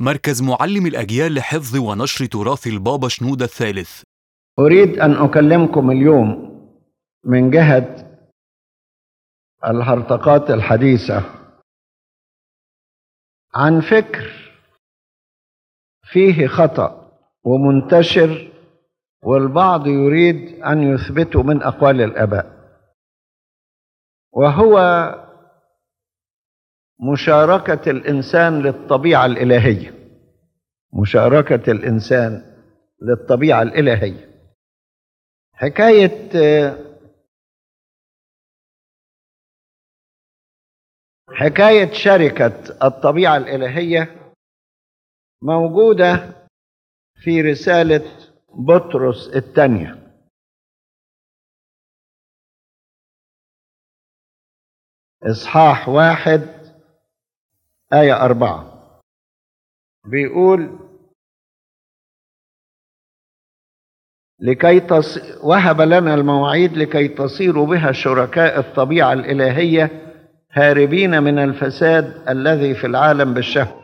مركز معلم الأجيال لحفظ ونشر تراث البابا شنودة الثالث أريد أن أكلمكم اليوم من جهة الهرطقات الحديثة عن فكر فيه خطأ ومنتشر والبعض يريد أن يثبته من أقوال الآباء وهو مشاركة الإنسان للطبيعة الإلهية مشاركة الإنسان للطبيعة الإلهية حكاية حكاية شركة الطبيعة الإلهية موجودة في رسالة بطرس الثانية إصحاح واحد آية أربعة بيقول لكي تص... وهب لنا المواعيد لكي تصيروا بها شركاء الطبيعة الإلهية هاربين من الفساد الذي في العالم بالشهوة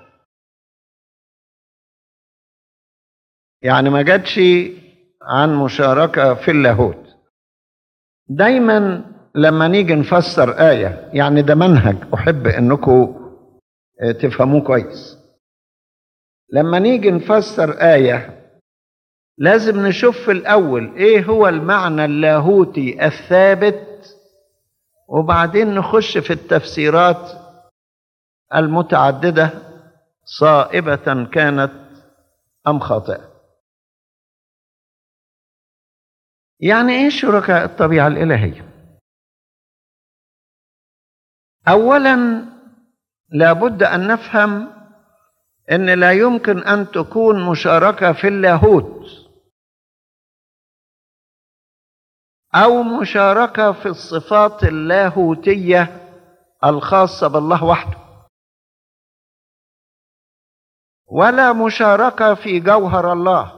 يعني ما جاتش عن مشاركة في اللاهوت دايما لما نيجي نفسر آية يعني ده منهج أحب أنكم تفهموه كويس لما نيجي نفسر آية لازم نشوف في الأول إيه هو المعنى اللاهوتي الثابت وبعدين نخش في التفسيرات المتعددة صائبة كانت أم خاطئة يعني إيه شركاء الطبيعة الإلهية أولا لابد أن نفهم أن لا يمكن أن تكون مشاركة في اللاهوت أو مشاركة في الصفات اللاهوتية الخاصة بالله وحده ولا مشاركة في جوهر الله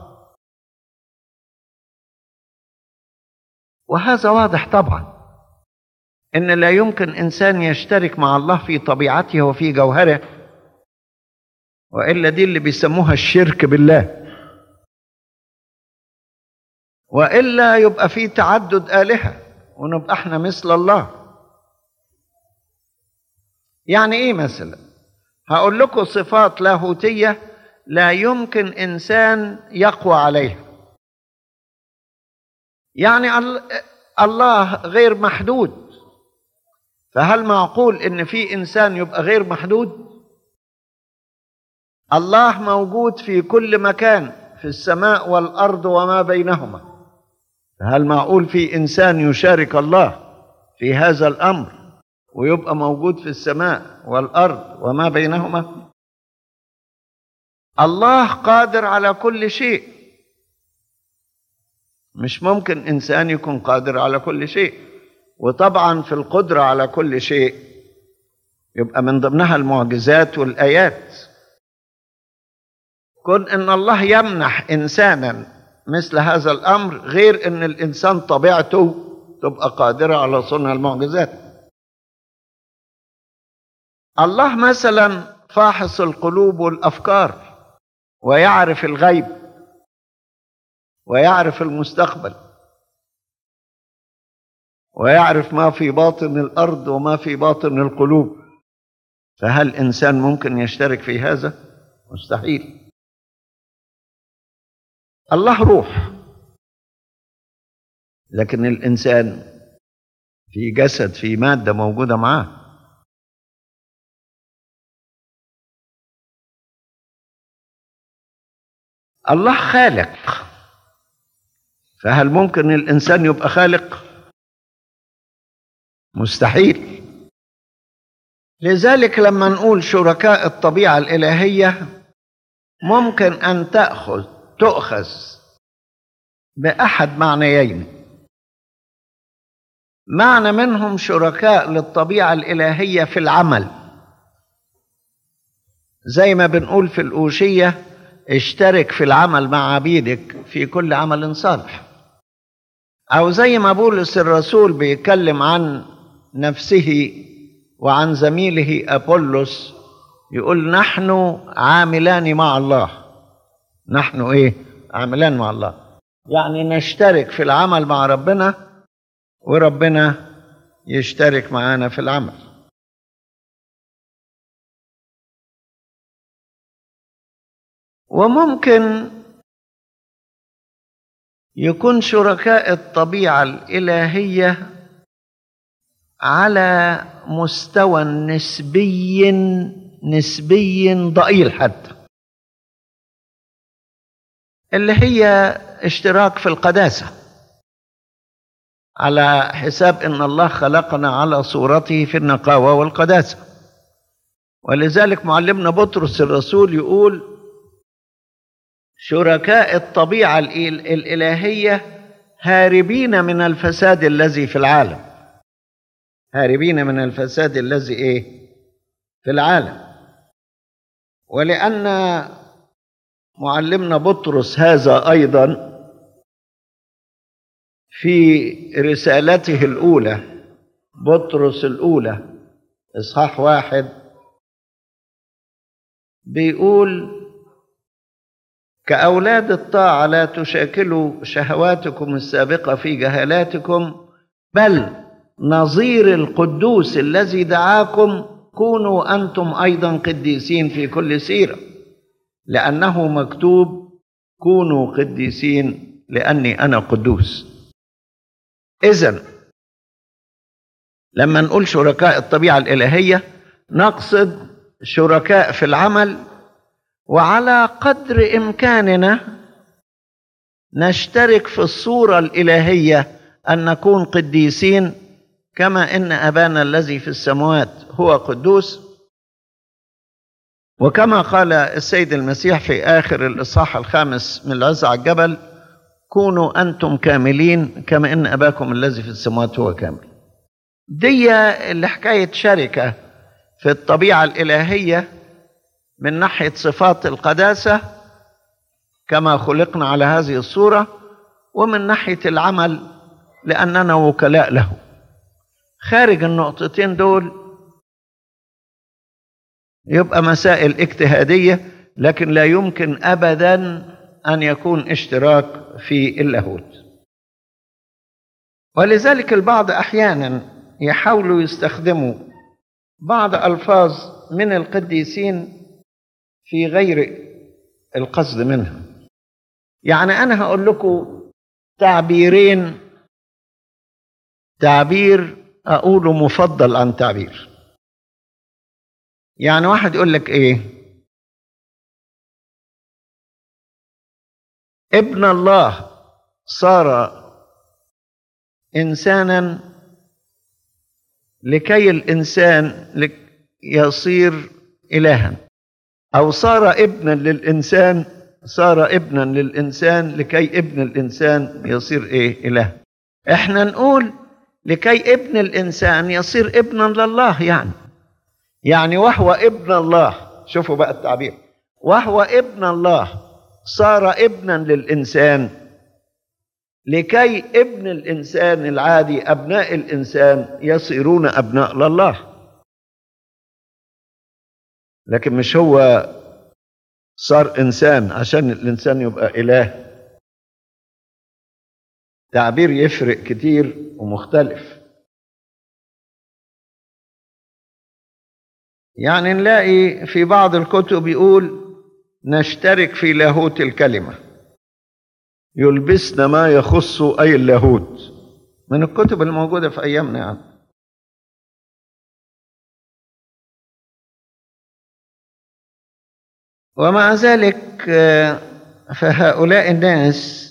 وهذا واضح طبعا ان لا يمكن انسان يشترك مع الله في طبيعته وفي جوهره والا دي اللي بيسموها الشرك بالله والا يبقى في تعدد الهه ونبقى احنا مثل الله يعني ايه مثلا هقول لكم صفات لاهوتيه لا يمكن انسان يقوى عليها يعني الله غير محدود فهل معقول ان في انسان يبقى غير محدود الله موجود في كل مكان في السماء والارض وما بينهما هل معقول في انسان يشارك الله في هذا الامر ويبقى موجود في السماء والارض وما بينهما الله قادر على كل شيء مش ممكن انسان يكون قادر على كل شيء وطبعا في القدره على كل شيء يبقى من ضمنها المعجزات والايات كن ان الله يمنح انسانا مثل هذا الامر غير ان الانسان طبيعته تبقى قادره على صنع المعجزات الله مثلا فاحص القلوب والافكار ويعرف الغيب ويعرف المستقبل ويعرف ما في باطن الارض وما في باطن القلوب فهل انسان ممكن يشترك في هذا مستحيل الله روح لكن الانسان في جسد في ماده موجوده معاه الله خالق فهل ممكن الانسان يبقى خالق مستحيل لذلك لما نقول شركاء الطبيعه الالهيه ممكن ان تاخذ تؤخذ باحد معنيين معنى منهم شركاء للطبيعه الالهيه في العمل زي ما بنقول في الاوشيه اشترك في العمل مع عبيدك في كل عمل صالح او زي ما بولس الرسول بيتكلم عن نفسه وعن زميله ابولس يقول نحن عاملان مع الله نحن ايه عاملان مع الله يعني نشترك في العمل مع ربنا وربنا يشترك معانا في العمل وممكن يكون شركاء الطبيعه الالهيه على مستوى نسبي نسبي ضئيل حتى اللي هي اشتراك في القداسه على حساب ان الله خلقنا على صورته في النقاوه والقداسه ولذلك معلمنا بطرس الرسول يقول شركاء الطبيعه الالهيه هاربين من الفساد الذي في العالم هاربين من الفساد الذي ايه في العالم ولان معلمنا بطرس هذا ايضا في رسالته الاولى بطرس الاولى اصحاح واحد بيقول كاولاد الطاعه لا تشاكلوا شهواتكم السابقه في جهالاتكم بل نظير القدوس الذي دعاكم كونوا انتم ايضا قديسين في كل سيره لانه مكتوب كونوا قديسين لاني انا قدوس اذا لما نقول شركاء الطبيعه الالهيه نقصد شركاء في العمل وعلى قدر امكاننا نشترك في الصوره الالهيه ان نكون قديسين كما ان ابانا الذي في السماوات هو قدوس وكما قال السيد المسيح في اخر الاصحاح الخامس من العزة على الجبل كونوا انتم كاملين كما ان اباكم الذي في السماوات هو كامل دي اللي حكايه شركه في الطبيعه الالهيه من ناحيه صفات القداسه كما خلقنا على هذه الصوره ومن ناحيه العمل لاننا وكلاء له خارج النقطتين دول يبقى مسائل اجتهاديه لكن لا يمكن ابدا ان يكون اشتراك في اللاهوت ولذلك البعض احيانا يحاولوا يستخدموا بعض الفاظ من القديسين في غير القصد منها يعني انا هقول لكم تعبيرين تعبير اقوله مفضل عن تعبير يعني واحد يقول لك ايه ابن الله صار انسانا لكي الانسان يصير الها او صار ابنا للانسان صار ابنا للانسان لكي ابن الانسان يصير ايه اله احنا نقول لكي ابن الانسان يصير ابنا لله يعني يعني وهو ابن الله شوفوا بقى التعبير وهو ابن الله صار ابنا للانسان لكي ابن الانسان العادي ابناء الانسان يصيرون ابناء لله لكن مش هو صار انسان عشان الانسان يبقى اله تعبير يفرق كتير ومختلف يعني نلاقي في بعض الكتب يقول نشترك في لاهوت الكلمة يلبسنا ما يخص أي اللاهوت من الكتب الموجودة في أيامنا يعني ومع ذلك فهؤلاء الناس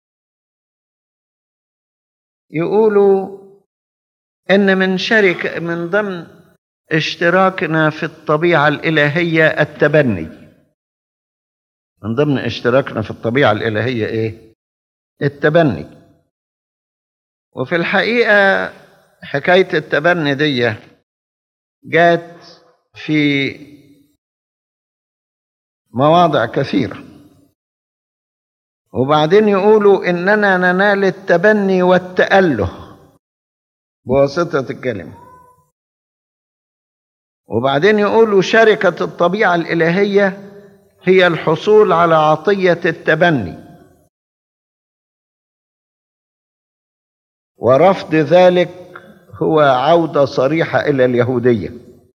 يقولوا ان من شركه من ضمن اشتراكنا في الطبيعه الالهيه التبني من ضمن اشتراكنا في الطبيعه الالهيه ايه التبني وفي الحقيقه حكايه التبني دي جات في مواضع كثيره وبعدين يقولوا اننا ننال التبني والتاله بواسطه الكلمه وبعدين يقولوا شركة الطبيعة الإلهية هي الحصول على عطية التبني ورفض ذلك هو عودة صريحة إلى اليهودية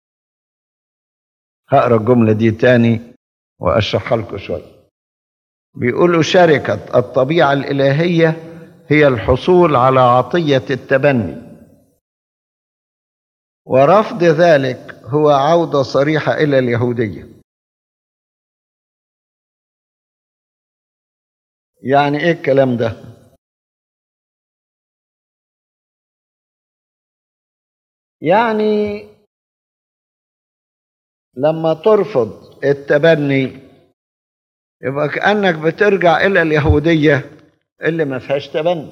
هقرا الجملة دي تاني وأشرحها لكم شوية بيقولوا شركة الطبيعة الإلهية هي الحصول على عطية التبني ورفض ذلك هو عودة صريحة إلى اليهودية يعني إيه الكلام ده؟ يعني لما ترفض التبني يبقى كأنك بترجع إلى اليهودية اللي ما فيهاش تبني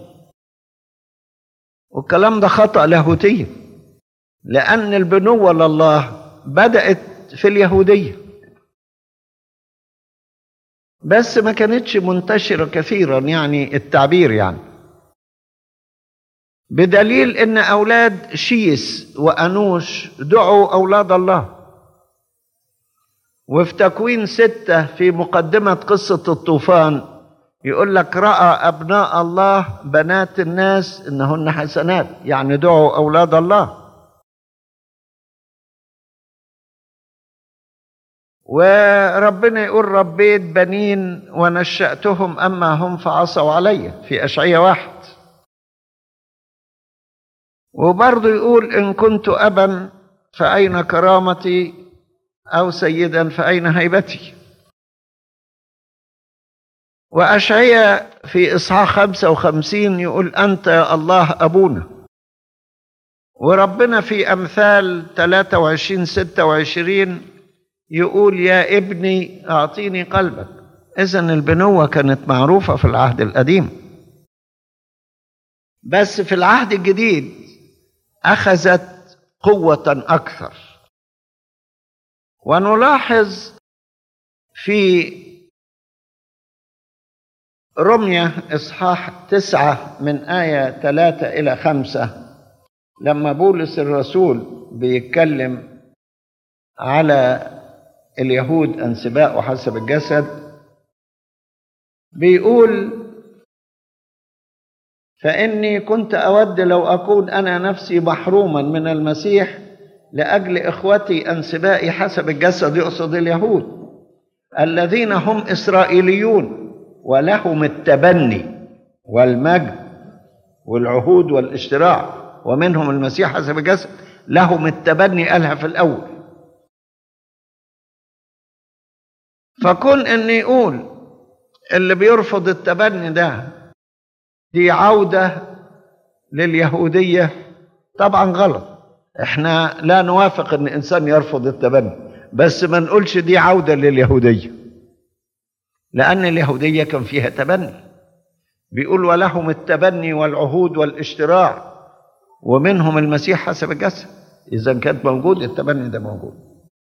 والكلام ده خطأ لاهوتي لأن البنوة لله بدأت في اليهودية بس ما كانتش منتشرة كثيرا يعني التعبير يعني بدليل ان اولاد شيس وانوش دعوا اولاد الله وفي تكوين ستة في مقدمة قصة الطوفان يقول لك رأى أبناء الله بنات الناس إنهن حسنات يعني دعوا أولاد الله وربنا يقول ربيت بنين ونشأتهم أما هم فعصوا علي في أشعية واحد وبرضه يقول إن كنت أبا فأين كرامتي أو سيدا فأين هيبتي وأشعية في إصحاح 55 يقول أنت يا الله أبونا وربنا في أمثال 23 26 يقول يا ابني أعطيني قلبك إذا البنوة كانت معروفة في العهد القديم بس في العهد الجديد أخذت قوة أكثر ونلاحظ في رمية إصحاح تسعة من آية ثلاثة إلى خمسة لما بولس الرسول بيتكلم على اليهود أنسباء وحسب الجسد بيقول فإني كنت أود لو أكون أنا نفسي محروما من المسيح لأجل إخوتي أنسبائي حسب الجسد يقصد اليهود الذين هم إسرائيليون ولهم التبني والمجد والعهود والاشتراع ومنهم المسيح حسب الجسد لهم التبني قالها في الأول فكون ان يقول اللي بيرفض التبني ده دي عودة لليهودية طبعا غلط احنا لا نوافق ان انسان يرفض التبني بس ما نقولش دي عودة لليهودية لان اليهودية كان فيها تبني بيقول ولهم التبني والعهود والاشتراع ومنهم المسيح حسب الجسد اذا كانت موجود التبني ده موجود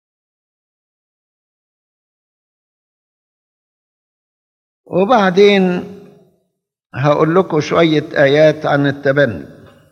وبعدين هقول لكم شوية آيات عن التبني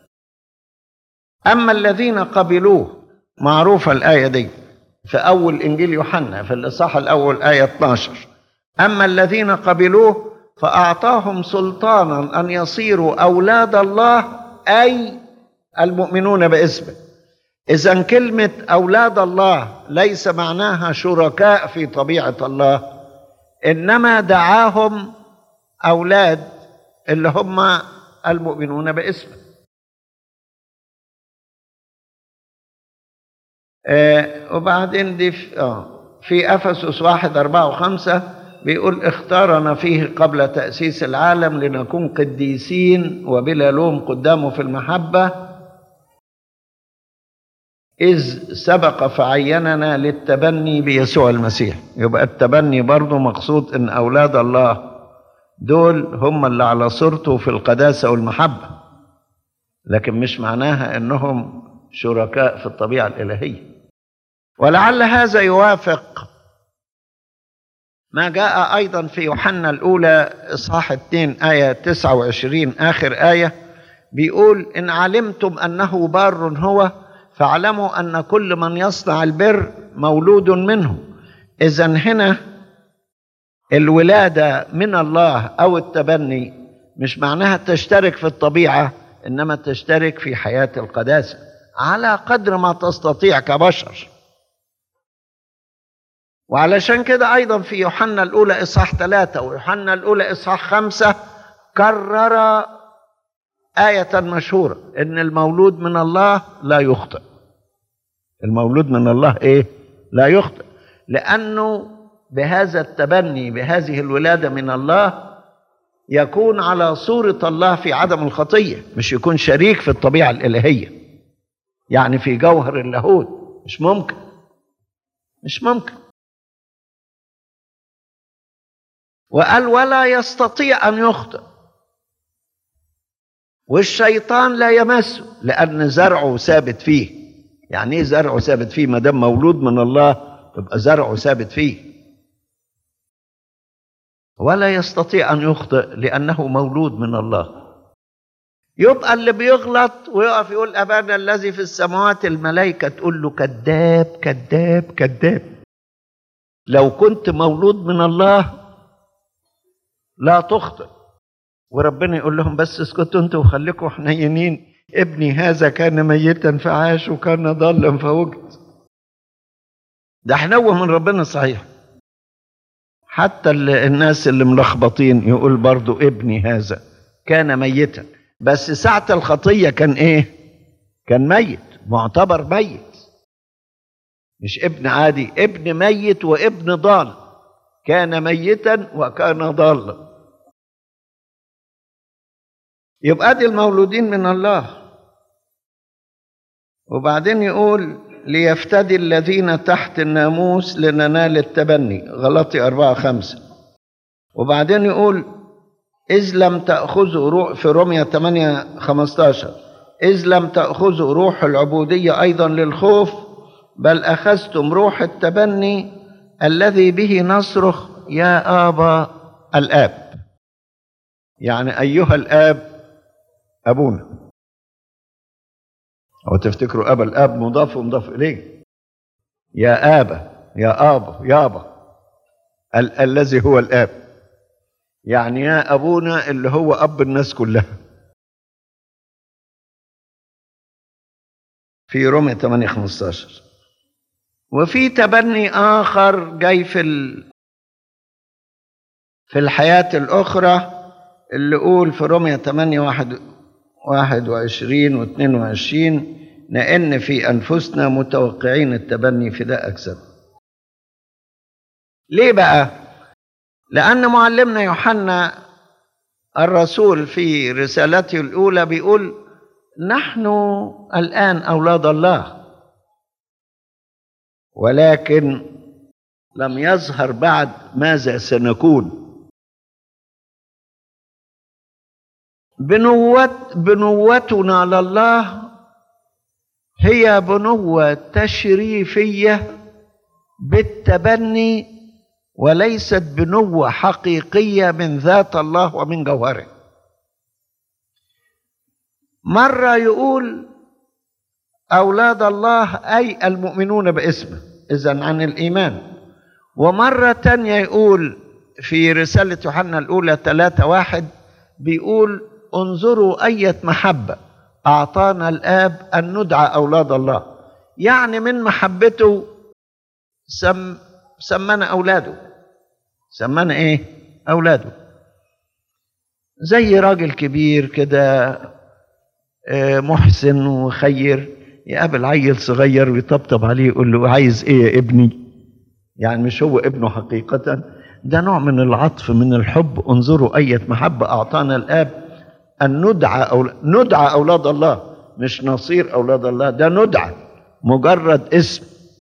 أما الذين قبلوه معروفة الآية دي في أول إنجيل يوحنا في الإصحاح الأول آية 12 أما الذين قبلوه فأعطاهم سلطانا أن يصيروا أولاد الله أي المؤمنون باسمه إذا كلمة أولاد الله ليس معناها شركاء في طبيعة الله انما دعاهم اولاد اللي هم المؤمنون باسمه آه وبعدين دي في, آه في افسس واحد أربعة وخمسة بيقول اختارنا فيه قبل تأسيس العالم لنكون قديسين وبلا لوم قدامه في المحبة إذ سبق فعيننا للتبني بيسوع المسيح يبقى التبني برضه مقصود إن أولاد الله دول هم اللي على صورته في القداسة والمحبة لكن مش معناها إنهم شركاء في الطبيعة الإلهية ولعل هذا يوافق ما جاء أيضا في يوحنا الأولى إصحاح 2 آية 29 آخر آية بيقول إن علمتم أنه بار هو فاعلموا ان كل من يصنع البر مولود منه اذا هنا الولاده من الله او التبني مش معناها تشترك في الطبيعه انما تشترك في حياه القداسه على قدر ما تستطيع كبشر وعلشان كده ايضا في يوحنا الاولى اصحاح ثلاثه ويوحنا الاولى اصحاح خمسه كرر آية مشهورة إن المولود من الله لا يخطئ المولود من الله إيه؟ لا يخطئ لأنه بهذا التبني بهذه الولادة من الله يكون على صورة الله في عدم الخطية مش يكون شريك في الطبيعة الإلهية يعني في جوهر اللاهوت مش ممكن مش ممكن وقال ولا يستطيع أن يخطئ والشيطان لا يمسه لأن زرعه ثابت فيه يعني ايه زرعه ثابت فيه ما دام مولود من الله يبقى زرعه ثابت فيه ولا يستطيع أن يخطئ لأنه مولود من الله يبقى اللي بيغلط ويقف يقول أبانا الذي في السماوات الملائكة تقول له كذاب كذاب كذاب لو كنت مولود من الله لا تخطئ وربنا يقول لهم بس اسكتوا انتوا وخليكم حنينين ابني هذا كان ميتا فعاش وكان ضالا فوجد ده حنوه من ربنا صحيح حتى الناس اللي ملخبطين يقول برضو ابني هذا كان ميتا بس ساعة الخطية كان ايه كان ميت معتبر ميت مش ابن عادي ابن ميت وابن ضال كان ميتا وكان ضالا يبقى دي المولودين من الله وبعدين يقول ليفتدي الذين تحت الناموس لننال التبني غلطي أربعة خمسة وبعدين يقول إذ لم تأخذوا روح في رومية 8 15 إذ لم تأخذوا روح العبودية أيضا للخوف بل أخذتم روح التبني الذي به نصرخ يا آبا الآب يعني أيها الآب أبونا أو تفتكروا أبا الآب مضاف ومضاف إليه يا آبا يا آبا يابا ال- الذي هو الآب يعني يا أبونا اللي هو أب الناس كلها في رومية 8 15 وفي تبني آخر جاي في ال... في الحياة الأخرى اللي قول في رومية 8 واحد واحد وعشرين واثنين وعشرين لأن في أنفسنا متوقعين التبني فداء أجساد ليه بقى؟ لأن معلمنا يوحنا الرسول في رسالته الأولى بيقول نحن الآن أولاد الله ولكن لم يظهر بعد ماذا سنكون بنوة بنوتنا لله هي بنوة تشريفية بالتبني وليست بنوة حقيقية من ذات الله ومن جوهره مرة يقول أولاد الله أي المؤمنون باسمه إذا عن الإيمان ومرة تانية يقول في رسالة يوحنا الأولى ثلاثة واحد بيقول انظروا أية محبة أعطانا الآب أن ندعى أولاد الله يعني من محبته سم سمانا أولاده سمانا إيه أولاده زي راجل كبير كده آه، محسن وخير يقابل عيل صغير ويطبطب عليه يقول له عايز ايه يا ابني يعني مش هو ابنه حقيقة ده نوع من العطف من الحب انظروا أية محبة أعطانا الآب أن ندعى أول... ندعى أولاد الله مش نصير أولاد الله ده ندعى مجرد اسم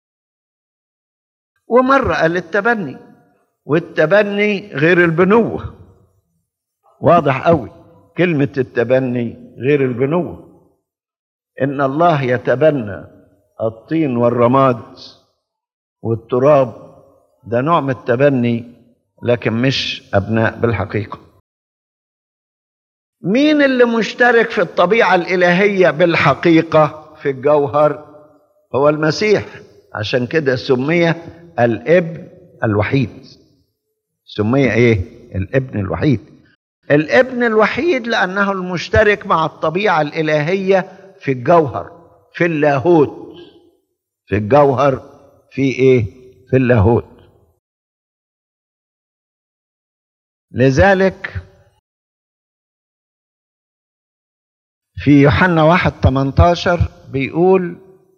ومرة قال التبني والتبني غير البنوة واضح قوي كلمة التبني غير البنوة إن الله يتبنى الطين والرماد والتراب ده نوع من التبني لكن مش أبناء بالحقيقة مين اللي مشترك في الطبيعة الإلهية بالحقيقة في الجوهر هو المسيح عشان كده سمي الابن الوحيد سمي ايه الابن الوحيد الابن الوحيد لانه المشترك مع الطبيعه الالهيه في الجوهر في اللاهوت في الجوهر في ايه في اللاهوت لذلك في يوحنا واحد 18 بيقول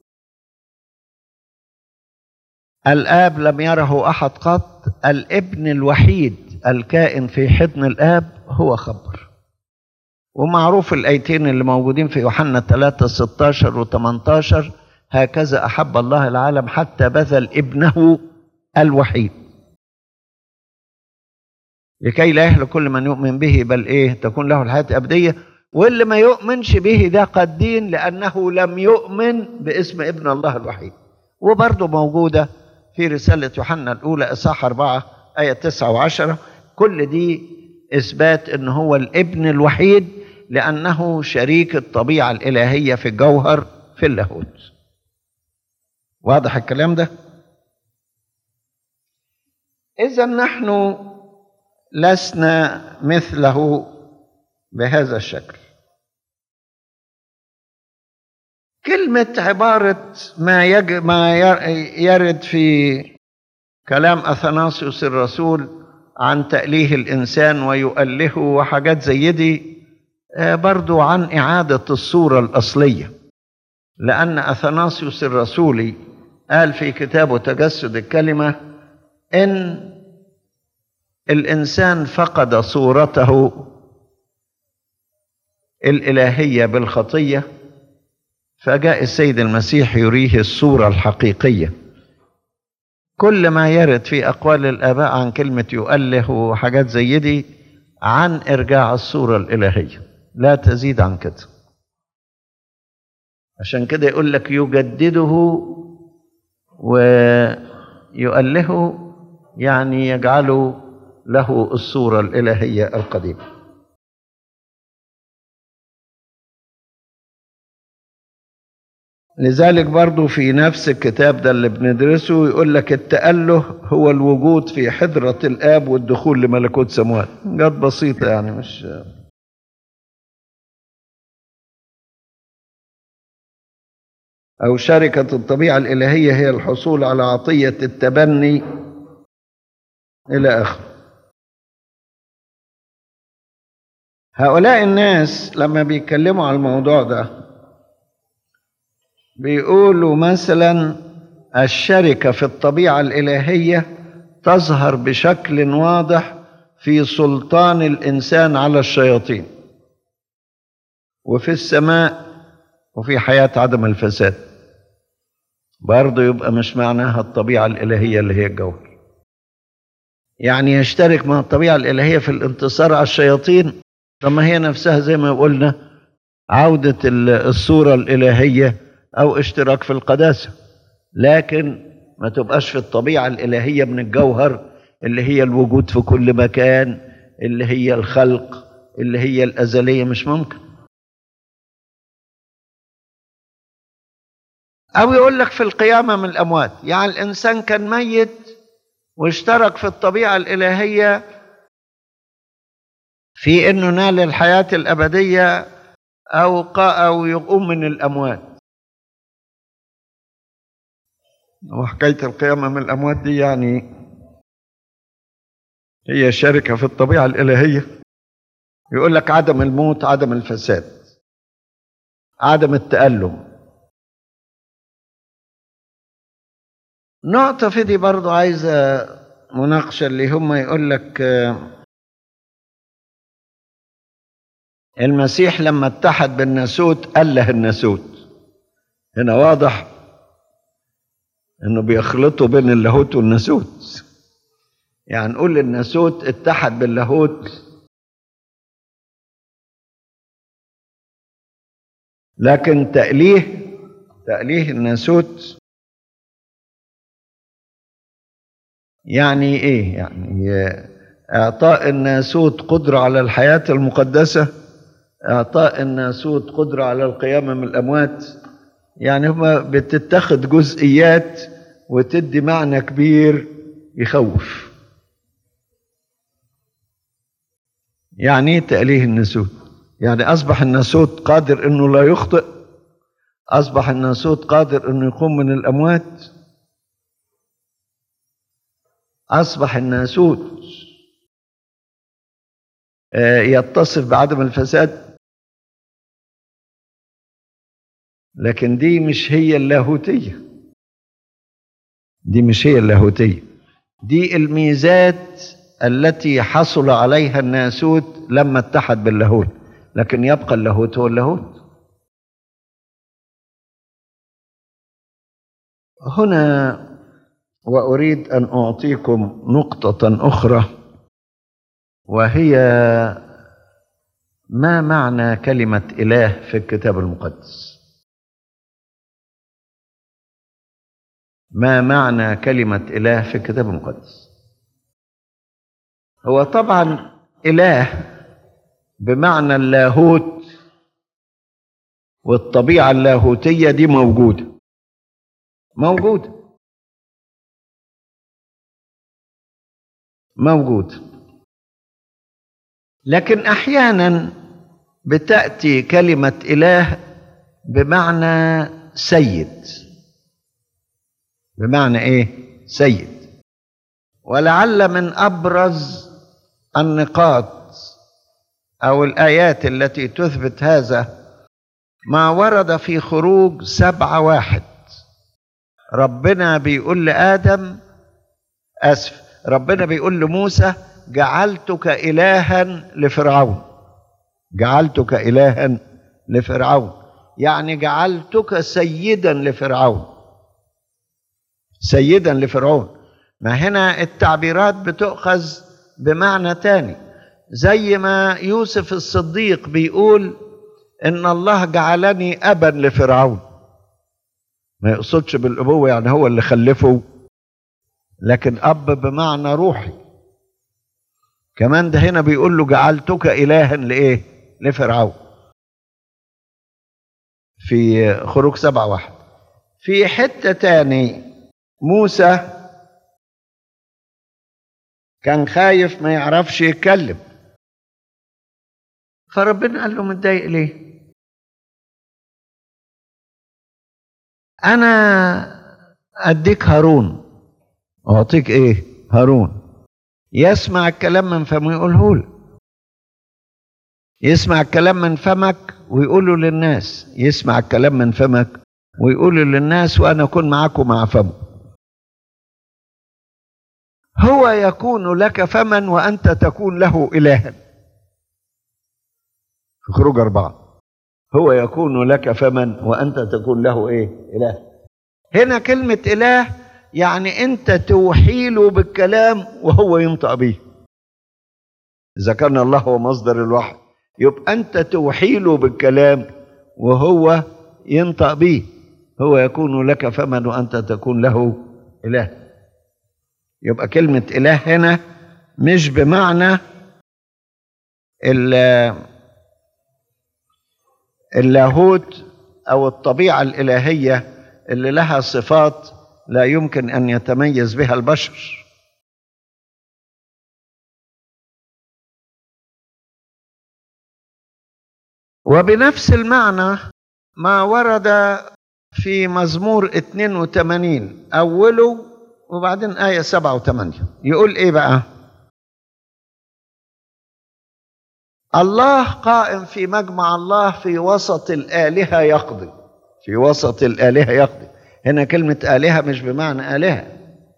الآب لم يره أحد قط الابن الوحيد الكائن في حضن الآب هو خبر ومعروف الآيتين اللي موجودين في يوحنا 3 16 و 18 هكذا أحب الله العالم حتى بذل ابنه الوحيد لكي لا يهلك كل من يؤمن به بل إيه تكون له الحياة الأبدية واللي ما يؤمنش به ده قد دين لأنه لم يؤمن باسم ابن الله الوحيد وبرضه موجودة في رسالة يوحنا الأولى إصحاح أربعة آية تسعة وعشرة كل دي إثبات أن هو الابن الوحيد لأنه شريك الطبيعة الإلهية في الجوهر في اللاهوت واضح الكلام ده إذا نحن لسنا مثله بهذا الشكل كلمة عبارة ما يج... ما يرد في كلام أثناسيوس الرسول عن تأليه الإنسان ويؤلهه وحاجات زي دي برضو عن إعادة الصورة الأصلية لأن أثناسيوس الرسولي قال في كتابه تجسد الكلمة إن الإنسان فقد صورته الإلهية بالخطية فجاء السيد المسيح يريه الصورة الحقيقية كل ما يرد في أقوال الآباء عن كلمة يؤله وحاجات زي دي عن إرجاع الصورة الإلهية لا تزيد عن كده عشان كده يقول لك يجدده ويؤله يعني يجعله له الصورة الإلهية القديمة لذلك برضو في نفس الكتاب ده اللي بندرسه يقول لك التأله هو الوجود في حضرة الآب والدخول لملكوت سموات جت بسيطة يعني مش أو شركة الطبيعة الإلهية هي الحصول على عطية التبني إلى آخره هؤلاء الناس لما بيتكلموا على الموضوع ده بيقولوا مثلا الشركة في الطبيعة الإلهية تظهر بشكل واضح في سلطان الإنسان على الشياطين وفي السماء وفي حياة عدم الفساد برضه يبقى مش معناها الطبيعة الإلهية اللي هي الجوهر يعني يشترك مع الطبيعة الإلهية في الانتصار على الشياطين طب ما هي نفسها زي ما قلنا عودة الصورة الإلهية أو اشتراك في القداسة لكن ما تبقاش في الطبيعة الإلهية من الجوهر اللي هي الوجود في كل مكان اللي هي الخلق اللي هي الأزلية مش ممكن أو يقول لك في القيامة من الأموات يعني الإنسان كان ميت واشترك في الطبيعة الإلهية في إنه نال الحياة الأبدية أو أو يقوم من الأموات وحكاية القيامة من الأموات دي يعني هي شركة في الطبيعة الإلهية يقول لك عدم الموت عدم الفساد عدم التألم نقطة في دي برضو عايزة مناقشة اللي هم يقول لك المسيح لما اتحد بالناسوت أله الناسوت هنا واضح انه بيخلطوا بين اللاهوت والناسوت يعني نقول الناسوت اتحد باللاهوت لكن تأليه تأليه الناسوت يعني ايه يعني اعطاء الناسوت قدرة على الحياة المقدسة اعطاء الناسوت قدرة على القيامة من الاموات يعني هما بتتخذ جزئيات وتدي معنى كبير يخوف يعني ايه تأليه الناسوت يعني أصبح الناسوت قادر إنه لا يخطئ أصبح الناسوت قادر إنه يقوم من الأموات أصبح الناسوت آه، يتصف بعدم الفساد لكن دي مش هي اللاهوتية دي مش هي اللاهوتية دي الميزات التي حصل عليها الناسوت لما اتحد باللاهوت لكن يبقى اللاهوت هو اللاهوت هنا وأريد أن أعطيكم نقطة أخرى وهي ما معنى كلمة إله في الكتاب المقدس ما معنى كلمة إله في الكتاب المقدس هو طبعا إله بمعنى اللاهوت والطبيعة اللاهوتية دي موجودة موجودة موجود لكن احيانا بتاتي كلمه اله بمعنى سيد بمعنى ايه سيد ولعل من ابرز النقاط او الايات التي تثبت هذا ما ورد في خروج سبعة واحد ربنا بيقول لآدم أسف ربنا بيقول لموسى جعلتك إلها لفرعون جعلتك إلها لفرعون يعني جعلتك سيدا لفرعون سيدا لفرعون ما هنا التعبيرات بتؤخذ بمعنى تاني زي ما يوسف الصديق بيقول ان الله جعلني ابا لفرعون ما يقصدش بالابوه يعني هو اللي خلفه لكن اب بمعنى روحي كمان ده هنا بيقول له جعلتك الها لايه لفرعون في خروج سبعة واحد في حتة تاني موسى كان خايف ما يعرفش يتكلم فربنا قال له متضايق ليه انا اديك هارون اعطيك ايه هارون يسمع الكلام من فمه يقوله لك يسمع الكلام من فمك ويقوله للناس يسمع الكلام من فمك ويقوله للناس وانا اكون معاكم مع فمه هو يكون لك فما وانت تكون له الها في خروج اربعه هو يكون لك فما وانت تكون له ايه اله هنا كلمه اله يعني انت توحي له بالكلام وهو ينطق به اذا كان الله هو مصدر الوحي يبقى انت توحي له بالكلام وهو ينطق به هو يكون لك فما وانت تكون له اله يبقى كلمه اله هنا مش بمعنى اللاهوت او الطبيعه الالهيه اللي لها صفات لا يمكن ان يتميز بها البشر وبنفس المعنى ما ورد في مزمور 82 اوله وبعدين ايه 7 و8 يقول ايه بقى الله قائم في مجمع الله في وسط الالهه يقضي في وسط الالهه يقضي هنا كلمة آلهة مش بمعنى آلهة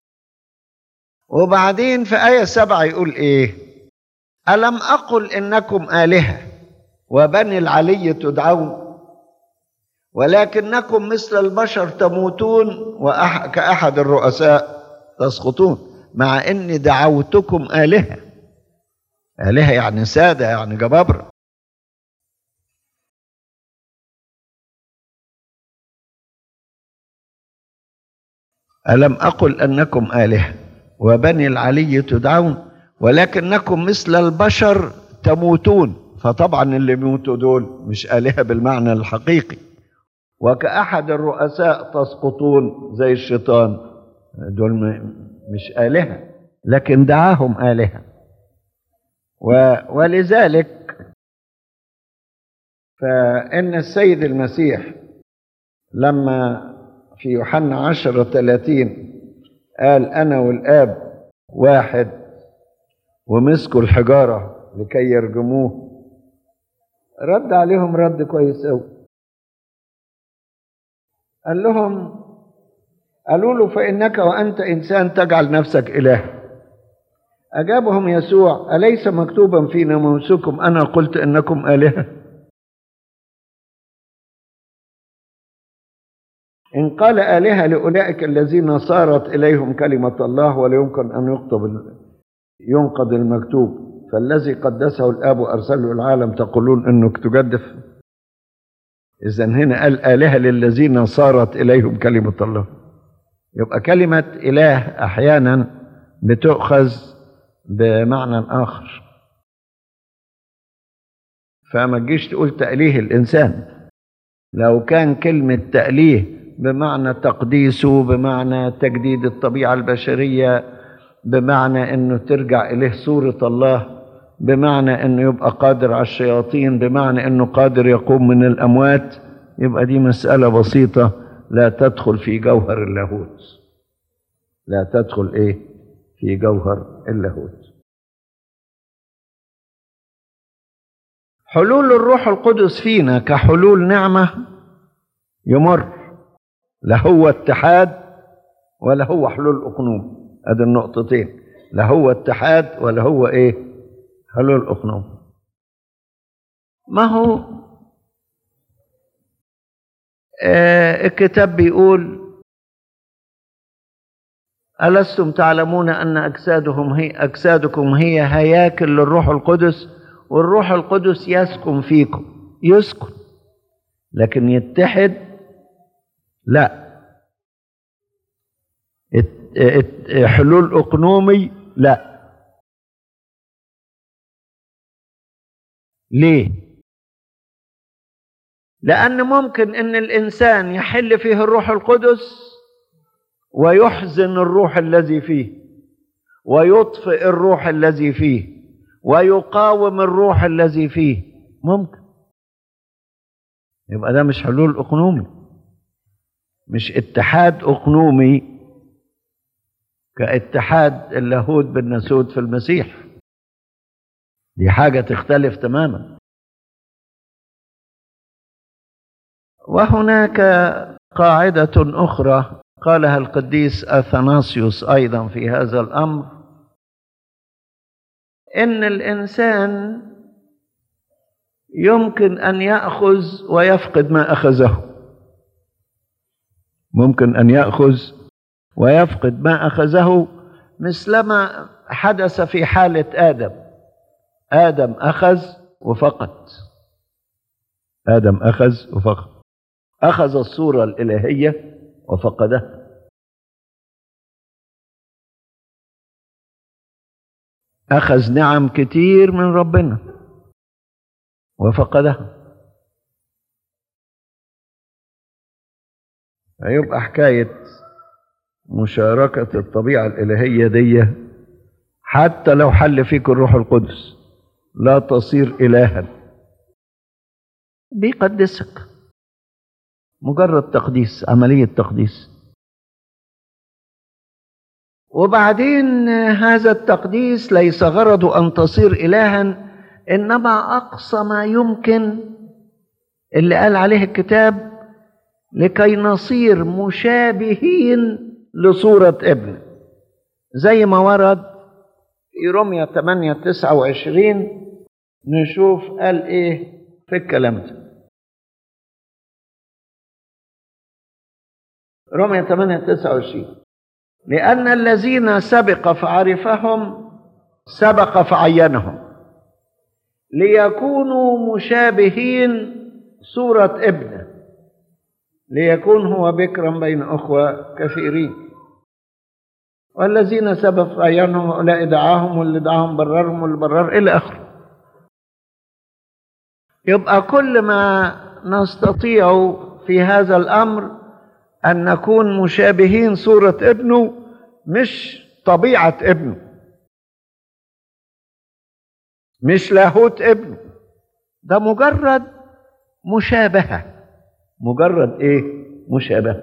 وبعدين في آية سبعة يقول إيه ألم أقل إنكم آلهة وبني العلي تدعون ولكنكم مثل البشر تموتون وكأحد الرؤساء تسقطون مع إني دعوتكم آلهة آلهة يعني سادة يعني جبابرة ألم أقل أنكم آلهة وبني العلي تدعون ولكنكم مثل البشر تموتون فطبعا اللي بيموتوا دول مش آلهة بالمعنى الحقيقي وكأحد الرؤساء تسقطون زي الشيطان دول مش آلهة لكن دعاهم آلهة و ولذلك فإن السيد المسيح لما في يوحنا عشرة ثلاثين قال أنا والآب واحد ومسكوا الحجارة لكي يرجموه رد عليهم رد كويس أوي قال لهم قالوا له فإنك وأنت إنسان تجعل نفسك إله أجابهم يسوع أليس مكتوبا في ناموسكم أنا قلت إنكم آلهة إن قال آلهة لأولئك الذين صارت إليهم كلمة الله ولا يمكن أن يكتب ينقض المكتوب فالذي قدسه الآب وأرسله العالم تقولون أنه تجدف إذا هنا قال آلهة للذين صارت إليهم كلمة الله يبقى كلمة إله أحيانا بتؤخذ بمعنى آخر فما تجيش تقول تأليه الإنسان لو كان كلمة تأليه بمعنى تقديسه بمعنى تجديد الطبيعة البشرية بمعنى أنه ترجع إليه صورة الله بمعنى أنه يبقى قادر على الشياطين بمعنى أنه قادر يقوم من الأموات يبقى دي مسألة بسيطة لا تدخل في جوهر اللاهوت لا تدخل إيه في جوهر اللاهوت حلول الروح القدس فينا كحلول نعمة يمر لا هو اتحاد ولا هو حلول أقنوم ادي النقطتين لا هو اتحاد ولا هو ايه حلول أقنوم ما هو آه الكتاب بيقول ألستم تعلمون أن أجسادهم هي أجسادكم هي هياكل للروح القدس والروح القدس يسكن فيكم يسكن لكن يتحد لا حلول اقنومي لا ليه لان ممكن ان الانسان يحل فيه الروح القدس ويحزن الروح الذي فيه ويطفئ الروح الذي فيه ويقاوم الروح الذي فيه ممكن يبقى ده مش حلول اقنومي مش اتحاد اقنومي كاتحاد اللاهوت بالناسوت في المسيح دي حاجة تختلف تماما وهناك قاعدة أخرى قالها القديس أثناسيوس أيضا في هذا الأمر إن الإنسان يمكن أن يأخذ ويفقد ما أخذه ممكن أن يأخذ ويفقد ما أخذه مثلما حدث في حالة آدم آدم أخذ وفقد آدم أخذ وفقد أخذ الصورة الإلهية وفقدها أخذ نعم كتير من ربنا وفقدها هيبقى حكاية مشاركة الطبيعة الإلهية دي حتى لو حل فيك الروح القدس لا تصير إلها بيقدسك مجرد تقديس عملية تقديس وبعدين هذا التقديس ليس غرضه أن تصير إلها إنما أقصى ما يمكن اللي قال عليه الكتاب لكي نصير مشابهين لصورة ابن زي ما ورد في رمية 8 29 نشوف قال ايه في الكلام ده رمية 8 29 لأن الذين سبق فعرفهم سبق فعينهم ليكونوا مشابهين صورة ابنه ليكون هو بكرا بين أخوة كثيرين والذين سبق فعينهم هؤلاء دعاهم واللي دعاهم بررهم واللي برر إلى آخره يبقى كل ما نستطيع في هذا الامر ان نكون مشابهين صوره ابنه مش طبيعه ابنه مش لاهوت ابنه ده مجرد مشابهه مجرد ايه مشابهه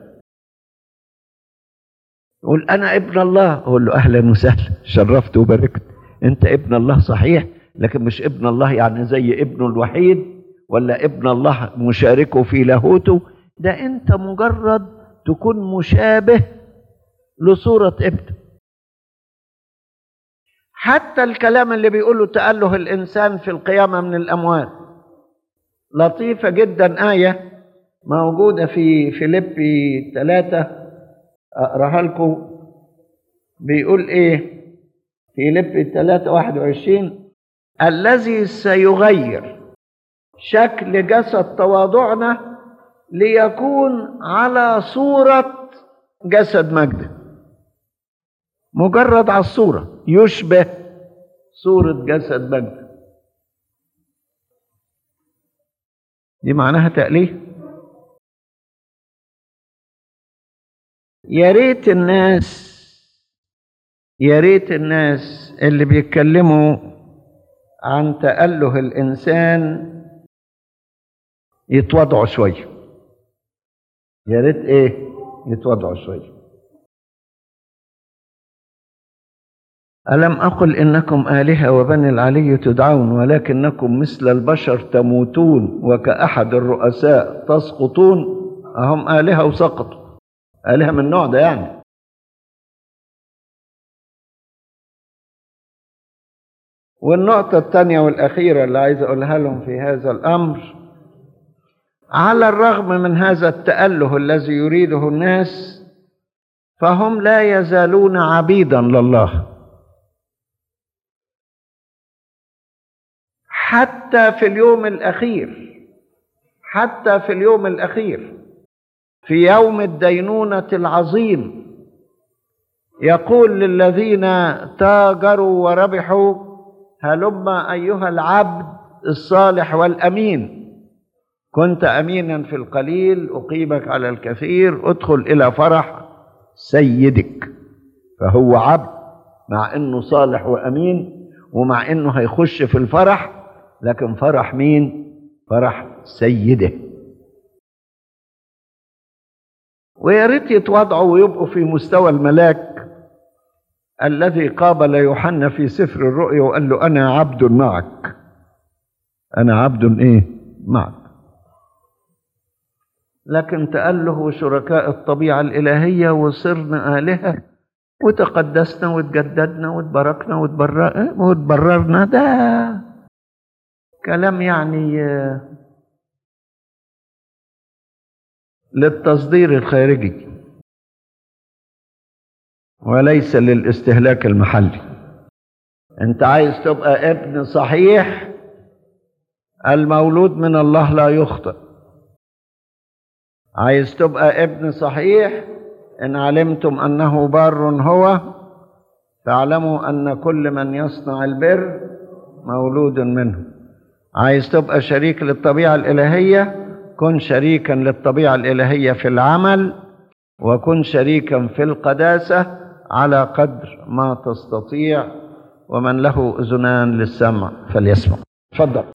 يقول انا ابن الله اقول له اهلا وسهلا شرفت وباركت انت ابن الله صحيح لكن مش ابن الله يعني زي ابنه الوحيد ولا ابن الله مشاركه في لاهوته ده انت مجرد تكون مشابه لصورة ابنه حتى الكلام اللي بيقوله تأله الإنسان في القيامة من الأموات لطيفة جدا آية موجودة في فيليبي ثلاثة أقراها لكم بيقول إيه فيليبي ثلاثة واحد وعشرين الذي سيغير شكل جسد تواضعنا ليكون على صورة جسد مجد مجرد على الصورة يشبه صورة جسد مجد دي معناها تأليه يا ريت الناس يا ريت الناس اللي بيتكلموا عن تأله الإنسان يتوضعوا شوية يا ريت إيه يتوضعوا شوية ألم أقل إنكم آلهة وبني العلي تدعون ولكنكم مثل البشر تموتون وكأحد الرؤساء تسقطون أهم آلهة وسقطوا آلهة من النوع ده يعني والنقطة الثانية والأخيرة اللي عايز أقولها لهم في هذا الأمر على الرغم من هذا التأله الذي يريده الناس فهم لا يزالون عبيدا لله حتى في اليوم الأخير حتى في اليوم الأخير في يوم الدينونة العظيم يقول للذين تاجروا وربحوا هلم أيها العبد الصالح والأمين كنت أمينا في القليل أقيمك على الكثير ادخل إلى فرح سيدك فهو عبد مع أنه صالح وأمين ومع أنه هيخش في الفرح لكن فرح مين فرح سيده ويا ريت يتواضعوا ويبقوا في مستوى الملاك الذي قابل يوحنا في سفر الرؤيا وقال له انا عبد معك انا عبد ايه معك لكن تأله شركاء الطبيعة الإلهية وصرنا آلهة وتقدسنا وتجددنا وتباركنا وتبررنا ده كلام يعني للتصدير الخارجي وليس للاستهلاك المحلي انت عايز تبقى ابن صحيح المولود من الله لا يخطئ عايز تبقى ابن صحيح ان علمتم انه بار هو فاعلموا ان كل من يصنع البر مولود منه عايز تبقى شريك للطبيعه الالهيه كن شريكا للطبيعه الالهيه في العمل وكن شريكا في القداسه على قدر ما تستطيع ومن له اذنان للسمع فليسمع تفضل